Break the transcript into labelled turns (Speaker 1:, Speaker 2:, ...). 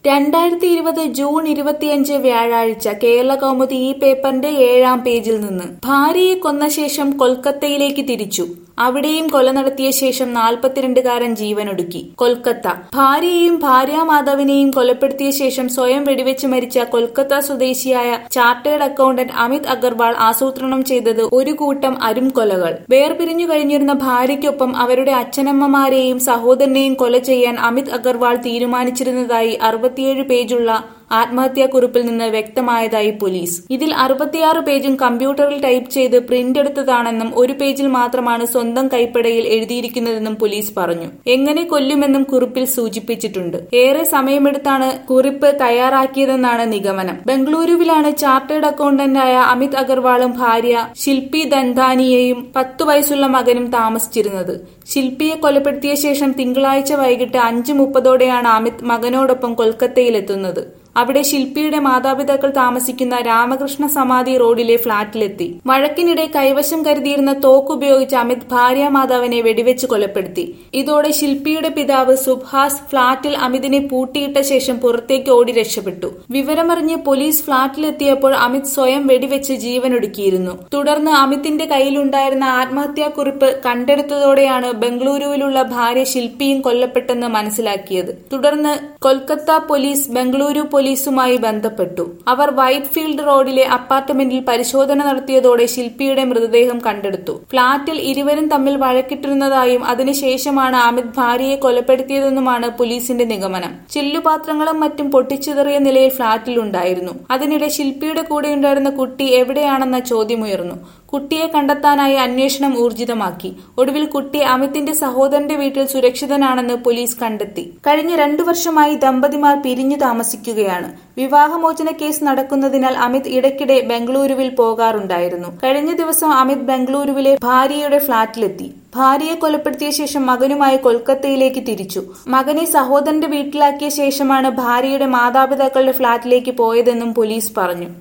Speaker 1: രണ്ടായിരത്തി ഇരുപത് ജൂൺ ഇരുപത്തിയഞ്ച് വ്യാഴാഴ്ച കേരള കൗമുദി ഈ പേപ്പറിന്റെ ഏഴാം പേജിൽ നിന്ന് ഭാര്യയെ കൊന്ന ശേഷം കൊൽക്കത്തയിലേക്ക് തിരിച്ചു അവിടെയും കൊല നടത്തിയ ശേഷം നാൽപ്പത്തിരണ്ടുകാരൻ ജീവനൊടുക്കി കൊൽക്കത്ത ഭാര്യയെയും ഭാര്യാമാതാവിനെയും കൊലപ്പെടുത്തിയ ശേഷം സ്വയം വെടിവെച്ച് മരിച്ച കൊൽക്കത്ത സ്വദേശിയായ ചാർട്ടേഡ് അക്കൌണ്ടന്റ് അമിത് അഗർവാൾ ആസൂത്രണം ചെയ്തത് ഒരു കൂട്ടം അരും കൊലകൾ വേർപിരിഞ്ഞു കഴിഞ്ഞിരുന്ന ഭാര്യയ്ക്കൊപ്പം അവരുടെ അച്ഛനമ്മമാരെയും സഹോദരനെയും കൊല ചെയ്യാൻ അമിത് അഗർവാൾ തീരുമാനിച്ചിരുന്നതായി അറുപത്തിയേഴ് പേജുള്ള ആത്മഹത്യാക്കുറിപ്പിൽ നിന്ന് വ്യക്തമായതായി പോലീസ് ഇതിൽ അറുപത്തിയാറ് പേജും കമ്പ്യൂട്ടറിൽ ടൈപ്പ് ചെയ്ത് പ്രിന്റ് എടുത്തതാണെന്നും ഒരു പേജിൽ മാത്രമാണ് സ്വന്തം കൈപ്പടയിൽ എഴുതിയിരിക്കുന്നതെന്നും പോലീസ് പറഞ്ഞു എങ്ങനെ കൊല്ലുമെന്നും കുറിപ്പിൽ സൂചിപ്പിച്ചിട്ടുണ്ട് ഏറെ സമയമെടുത്താണ് കുറിപ്പ് തയ്യാറാക്കിയതെന്നാണ് നിഗമനം ബംഗളൂരുവിലാണ് ചാർട്ടേഡ് അക്കൌണ്ടന്റായ അമിത് അഗർവാളും ഭാര്യ ശില്പി ദന്താനിയെയും പത്തു വയസ്സുള്ള മകനും താമസിച്ചിരുന്നത് ശില്പിയെ കൊലപ്പെടുത്തിയ ശേഷം തിങ്കളാഴ്ച വൈകിട്ട് അഞ്ചു മുപ്പതോടെയാണ് അമിത് മകനോടൊപ്പം കൊൽക്കത്തയിലെത്തുന്നത് അവിടെ ശില്പിയുടെ മാതാപിതാക്കൾ താമസിക്കുന്ന രാമകൃഷ്ണ സമാധി റോഡിലെ ഫ്ളാറ്റിലെത്തി വഴക്കിനിടെ കൈവശം കരുതിയിരുന്ന തോക്കുപയോഗിച്ച് അമിത് ഭാര്യ മാതാവിനെ വെടിവെച്ച് കൊലപ്പെടുത്തി ഇതോടെ ശില്പിയുടെ പിതാവ് സുഭാസ് ഫ്ളാറ്റിൽ അമിതിനെ പൂട്ടിയിട്ട ശേഷം പുറത്തേക്ക് ഓടി രക്ഷപ്പെട്ടു വിവരമറിഞ്ഞ് പോലീസ് ഫ്ളാറ്റിലെത്തിയപ്പോൾ അമിത് സ്വയം വെടിവെച്ച് ജീവനൊടുക്കിയിരുന്നു തുടർന്ന് അമിത്തിന്റെ കയ്യിലുണ്ടായിരുന്ന ആത്മഹത്യാക്കുറിപ്പ് കണ്ടെടുത്തതോടെയാണ് ബംഗളൂരുവിലുള്ള ഭാര്യ ശില്പിയും കൊല്ലപ്പെട്ടെന്ന് മനസ്സിലാക്കിയത് തുടർന്ന് കൊൽക്കത്ത പോലീസ് ബംഗളൂരു പോലീസുമായി ബന്ധപ്പെട്ടു അവർ വൈറ്റ് ഫീൽഡ് റോഡിലെ അപ്പാർട്ട്മെന്റിൽ പരിശോധന നടത്തിയതോടെ ശില്പിയുടെ മൃതദേഹം കണ്ടെടുത്തു ഫ്ളാറ്റിൽ ഇരുവരും തമ്മിൽ വഴക്കിട്ടിരുന്നതായും അതിനുശേഷമാണ് അമിത് ഭാര്യയെ കൊലപ്പെടുത്തിയതെന്നുമാണ് പോലീസിന്റെ നിഗമനം ചില്ലുപാത്രങ്ങളും മറ്റും പൊട്ടിച്ചിതറിയ നിലയിൽ ഫ്ളാറ്റിലുണ്ടായിരുന്നു അതിനിടെ ശില്പിയുടെ കൂടെയുണ്ടായിരുന്ന കുട്ടി എവിടെയാണെന്ന ചോദ്യമുയർന്നു കുട്ടിയെ കണ്ടെത്താനായി അന്വേഷണം ഊർജിതമാക്കി ഒടുവിൽ കുട്ടി അമിത്തിന്റെ സഹോദരന്റെ വീട്ടിൽ സുരക്ഷിതനാണെന്ന് പോലീസ് കണ്ടെത്തി കഴിഞ്ഞ രണ്ടു വർഷമായി ദമ്പതിമാർ പിരിഞ്ഞു താമസിക്കുകയാണ് വിവാഹമോചന കേസ് നടക്കുന്നതിനാൽ അമിത് ഇടയ്ക്കിടെ ബംഗളൂരുവിൽ പോകാറുണ്ടായിരുന്നു കഴിഞ്ഞ ദിവസം അമിത് ബംഗളൂരുവിലെ ഭാര്യയുടെ ഫ്ളാറ്റിലെത്തി ഭാര്യയെ കൊലപ്പെടുത്തിയ ശേഷം മകനുമായി കൊൽക്കത്തയിലേക്ക് തിരിച്ചു മകനെ സഹോദരന്റെ വീട്ടിലാക്കിയ ശേഷമാണ് ഭാര്യയുടെ മാതാപിതാക്കളുടെ ഫ്ളാറ്റിലേക്ക് പോയതെന്നും പോലീസ് പറഞ്ഞു